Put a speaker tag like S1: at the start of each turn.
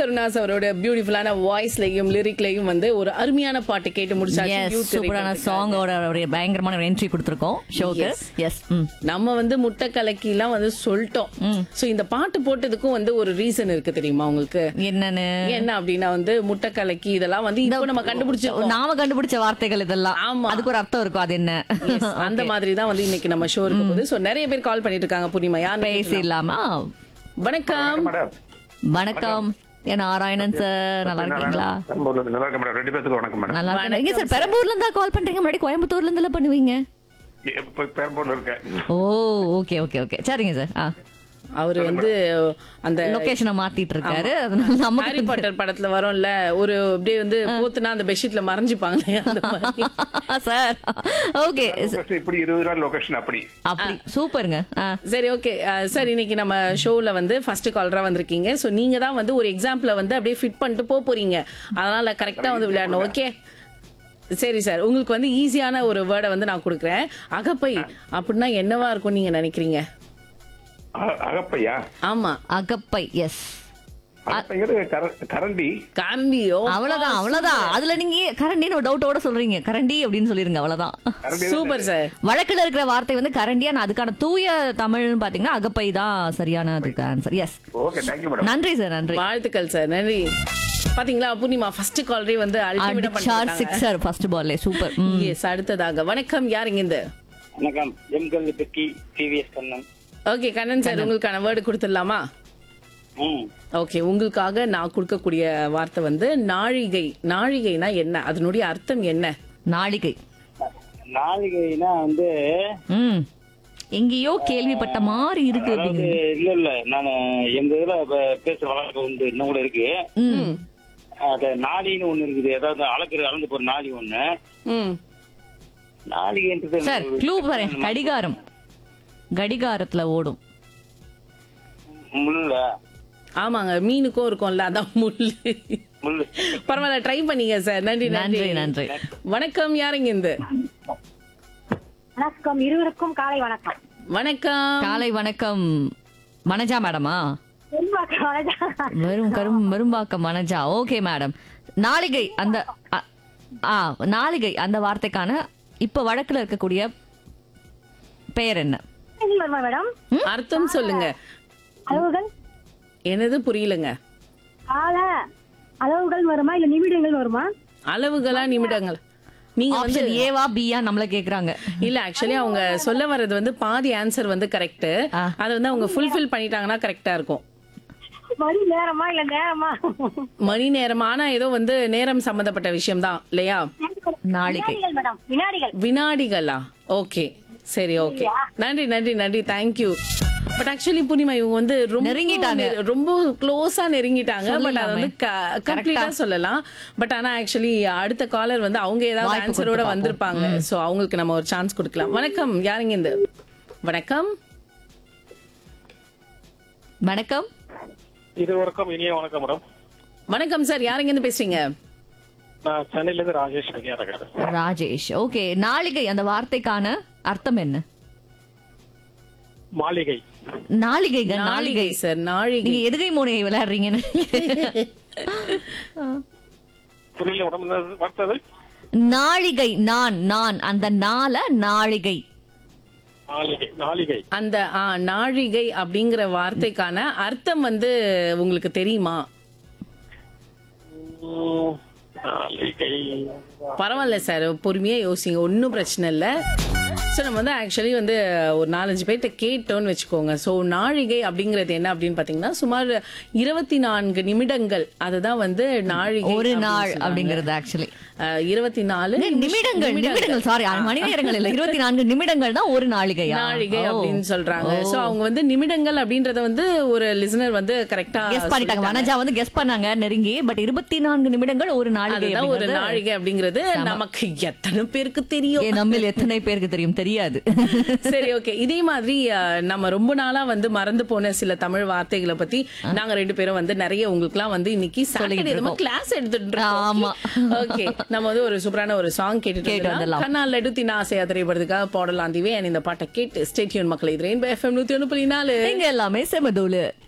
S1: கருணாஸ் அவரோட பியூட்டிஃபுல்லான வாய்ஸ்லயும் லிரிக்லயும் வந்து ஒரு அருமையான பாட்டு கேட்டு முடிச்சாச்சு
S2: எஸ்
S1: Youth
S2: சூப்பரான
S1: திரைப்படத்துக்காக.
S2: சாங்கோட ஒரு பயங்கரமான ஒரு என்ட்ரி கொடுத்துருக்கோம் ஷோக்கு
S1: Yes.
S2: எஸ் ம்
S1: நம்ம வந்து முட்டை கலக்கிலாம் வந்து சொல்லிட்டோம் சோ இந்த பாட்டு போட்டதுக்கும் வந்து ஒரு ரீசன் இருக்கு தெரியுமா உங்களுக்கு
S2: என்னன்னு
S1: என்ன அப்படின்னா வந்து முட்டை கலக்கி இதெல்லாம் வந்து இப்போ நம்ம கண்டுபிடிச்சிருக்கோம்
S2: நாம கண்டுபிடிச்ச வார்த்தைகள் இதெல்லாம்
S1: ஆமா.
S2: அதுக்கு ஒரு அர்த்தம் இருக்கும் அது என்ன
S1: Yes, அந்த மாதிரி தான் வந்து இன்னைக்கு நம்ம ஷோ இருக்க போது சோ நிறைய பேர் கால் பண்ணிட்டு இருக்காங்க பூர்ணிமா யார்
S2: பேசி இல்லாம
S1: வணக்கம்
S3: மேடம்
S2: வணக்கம் ஏன் நாராயணன் சார் நல்லா இருக்கீங்களா
S3: பெரம்பூர்ல இருந்து நல்லா இருக்கேன் மேடம் ரெண்டு பேத்துக்கு வணக்கம் மேடம்
S2: நல்லா இருக்கீங்க எங்க சார் பெரம்பூர்ல இருந்தா கால் பண்றீங்க முன்னாடி கோயம்புத்தூர்ல இருந்து பண்ணுவீங்க
S3: இப்ப பெரம்பூர்ல இருக்கேன்
S2: ஓ ஓகே ஓகே ஓகே சரிங்க சார் ஆ
S1: அவரு வந்து அந்த
S2: லொகேஷனை மாத்திட்டு இருக்காரு அதனால
S1: ஹாரி
S2: நமக்கு
S1: பாட்டர் படத்துல வரும்ல ஒரு அப்படியே வந்து போத்துனா அந்த பெட்ஷீட்ல மறைஞ்சுப்பாங்க அந்த மாதிரி
S2: சார் ஓகே
S3: Location இப்படி இருபது நாள் லொகேஷன் அப்படி
S2: அப்படி சூப்பருங்க ஆ
S1: சரி ஓகே சார் இன்னைக்கு நம்ம ஷோல வந்து ஃபர்ஸ்ட் காலரா வந்திருக்கீங்க சோ நீங்க தான் வந்து ஒரு எக்ஸாம்பிள வந்து அப்படியே ஃபிட் பண்ணிட்டு போக போறீங்க அதனால கரெக்டா வந்து விளையாடணும் ஓகே சரி சார் உங்களுக்கு வந்து ஈஸியான ஒரு வேர்டை வந்து நான் கொடுக்குறேன் அகப்பை அப்படின்னா என்னவா இருக்கும் நீங்க நினைக்கிறீங்க
S3: அ- அகப்பையா
S1: ஆமா
S2: அகப்பை எஸ்
S3: அகப்பைங்கிறது கர- கரண்டி
S1: காந்தியோ
S2: அவ்வளவுதான் அவ்வளவுதான் அதுல நீங்க கரண்டின்னு ஒரு டவுட்டோட சொல்றீங்க கரண்டி அப்படின்னு சொல்லிருங்க அவ்வளவுதான்
S3: கரண்டி
S1: சூப்பர் சார்
S2: வழக்குல இருக்கிற வார்த்தை வந்து கரண்டியா நான் அதுக்கான தூய தமிழ்னு பாத்தீங்கன்னா அகப்பை தான் சரியான அதுக்கு answer yes
S3: okay thank you madam
S2: நன்றி சார் நன்றி
S1: வாழ்த்துக்கள் சார் நன்றி பாத்தீங்களா பூர்ணிமா ஃபர்ஸ்ட் காலரே வந்து அல்டிமேட்டா
S2: அடிச்சார்
S1: பண்ணிட்டாங்க
S2: சிக்ஸர் ஃபர்ஸ்ட் பால்லே சூப்பர்
S1: எஸ் அடுத்ததாக வணக்கம் யார் இங்க இருந்து
S4: வணக்கம் எம் கல்வி பெக்கி TVS Kannan
S1: okay Kannan sir உங்களுக்கான வேர்டு கொடுத்துடலாமா
S4: ம்
S1: ஓகே உங்களுக்காக நான் கொடுக்கக்கூடிய வார்த்தை வந்து நாழிகை நாழிகைனா என்ன அதனுடைய அர்த்தம் என்ன
S2: நாளிகை
S4: நாளிகைனா வந்து
S2: ம் எங்கேயோ கேள்விப்பட்ட மாதிரி இருக்கு
S4: அதாவது
S2: அப்படிங்கிறது
S4: இல்ல இல்ல நான் எங்க இதுல ப- பேசுற வழக்கம் உண்டு இன்னும் கூட இருக்கு
S2: ம்
S4: அது நாளின்னு ஒண்ணு இருக்குது அதாவது அளக்குற அளந்து போற நாளி ஒண்ணு
S1: ம்
S4: நாளிகைன்றது
S2: சார் க்ளூ பாருங்க கடிகாரம் கடிகாரத்துல ஓடும்
S4: முள்ள
S1: ஆமாங்க மீனுக்கும் இருக்கும்ல அதான் முள்ளு
S4: முள்ளு
S1: பரவாயில்ல ட்ரை பண்ணீங்க சார் நன்றி
S2: நன்றி நன்றி
S1: வணக்கம் யாருங்க இருந்து
S5: வணக்கம் இருவருக்கும் காலை வணக்கம்
S1: வணக்கம்
S2: காலை வணக்கம் மனஜா மேடமா
S5: பெரும்பாக்கம் வணக்கம்.
S2: வெறும் கரும் வெறும்பாக்கம் மனஜா ஓகே மேடம் நாளிகை அந்த அ- ஆ நாளிகை அந்த வார்த்தைக்கான இப்ப வழக்குல இருக்கக்கூடிய பெயர் என்ன
S5: இது வருமா மேடம்
S1: அர்த்தம் சொல்லுங்க
S5: அளவுகள்
S1: என்னது புரியலங்க
S5: கால அளவுகள் வருமா இல்ல நிமிடங்கள் வருமா
S1: அளவுகளா நிமிடங்கள் நீங்க வந்து
S2: ஆப்ஷன் ஏவா பியா நம்மள கேக்குறாங்க
S1: இல்ல ஆக்சுவலி அவங்க சொல்ல வர்றது வந்து பாதி ஆன்சர் வந்து கரெக்ட்
S2: ஆ.
S1: அதை வந்து அவங்க ஃபுல்ஃபில் பண்ணிட்டாங்கன்னா கரெக்டா இருக்கும்
S5: மணி நேரமா இல்ல நேரமா
S1: மணி நேரம் ஆனா ஏதோ வந்து நேரம் சம்பந்தப்பட்ட விஷயம் தான் இல்லையா
S2: நாளிகை
S5: வினாடிகள் மேடம் வினாடிகள்
S1: வினாடிகளா ஓகே சரி ஓகே நன்றி நன்றி நன்றி தேங்க்யூ பட் ஆக்சுவலி பூர்ணிமா இவங்க வந்து ரொம்ப
S2: நெருங்கிட்டாங்க.
S1: நெ- ரொம்ப க்ளோஸா நெருங்கிட்டாங்க பட் அதை வந்து
S2: சொல்லலாமே.
S1: கம்ப்ளீட்டா சொல்லலாம் பட் ஆனா ஆக்சுவலி அடுத்த காலர் வந்து அவங்க ஏதாவது
S2: வாய்ப்பு
S1: ஆன்சரோட
S2: கொடுத்து
S1: வந்திருப்பாங்க சோ அவங்களுக்கு நம்ம ஒரு சான்ஸ் கொடுக்கலாம் வணக்கம் யாருங்க இந்த வணக்கம்
S2: வணக்கம்
S6: இது வணக்கம் இனிய வணக்கம் மேடம்
S1: வணக்கம் சார் யாருங்க இருந்து பேசுறீங்க
S6: நான் சென்னையில இருந்து ராஜேஷ் கன்னியாநகர்
S2: ராஜேஷ் ஓகே நாளிகை அந்த வார்த்தைக்கான அர்த்தம் என்ன
S6: மாளிகை
S2: நாளிகைங்க நாளிகை
S1: நாளிகை சார் நாழிகை
S2: நீங்க எதுகை மூனையை விளையாடுறீங்கன்னு
S6: புரியல மேடம் என்ன வார்த்தை
S2: நாளிகை நான் நான் அந்த நாள நாளிகை
S6: நாளிகை நாளிகை
S1: அந்த ஆ, நாழிகை அப்படிங்கிற வார்த்தைக்கான அர்த்தம் வந்து உங்களுக்கு தெரியுமா
S6: உம், நாளிகை
S1: பரவாயில்ல சார் பொறுமையா யோசிங்க ஒன்றும் பிரச்சனை இல்லை ஸோ நம்ம வந்து ஆக்சுவலி வந்து ஒரு நாலஞ்சு பேர்கிட்ட கேட்டோம்னு வச்சுக்கோங்க ஸோ நாழிகை அப்படிங்கிறது என்ன அப்படின்னு பார்த்தீங்கன்னா சுமார் இருபத்தி நான்கு நிமிடங்கள் அதுதான் வந்து நாழிகை
S2: ஒரு
S1: அப்படின்னு
S2: நாள்
S1: சொல்லுவாங்க.
S2: அப்படிங்கிறது ஆக்சுவலி
S1: அஹ், இருபத்தி நாலு
S2: நிமிடங்கள் நிமிடங்கள் சாரி மணி நேரங்கள் இல்ல இருபத்தி நான்கு நிமிடங்கள் தான் ஒரு நாளிகையா
S1: நாழிகை
S2: ஓ.
S1: அப்படின்னு சொல்றாங்க சோ அவங்க வந்து நிமிடங்கள் அப்படின்றத வந்து ஒரு லிசனர் வந்து கரெக்டா
S2: கெஸ் பண்ணிட்டாங்க வனஜா வந்து கெஸ் பண்ணாங்க நெருங்கி பட் இருபத்தி நான்கு நிமிடங்கள் ஒரு நாளிகை
S1: அதுதான் ஒரு
S2: அப்படிங்கிறது
S1: நாழிகை அப்படிங்கிறது நமக்கு எத்தனை பேருக்கு தெரியும்
S2: ஏ, நம்மில் எத்தனை பேருக்கு தெரியும் தெரியாது
S1: சரி ஓகே இதே மாதிரி அஹ், நம்ம ரொம்ப நாளா வந்து மறந்து போன சில தமிழ் வார்த்தைகளை பத்தி நாங்க ரெண்டு பேரும் வந்து நிறைய உங்களுக்குலாம் வந்து இன்னைக்கு சாட்டர்டே நம்ம கிளாஸ் எடுத்துட்டு
S2: ஆமா.
S1: இருக்கோம் ஓகே நம்ம வந்து ஒரு சூப்பரான ஒரு சாங் கேட்டுட்டு
S2: கேட்டு
S1: வந்துடலாம்.
S2: வந்துடலாம்.
S1: கண்ணால் எடுத்தின ஆசையா திரைப்படத்துக்காக பாடலாம் திவே இந்த பாட்டை கேட்டு ஸ்டேட்யூன் மக்களை இது ரெயின்போ எஃப்எம் நூத்தி ஒண்ணு புள்ளி நாலு
S2: இங்க எல்லாமே செமதூளு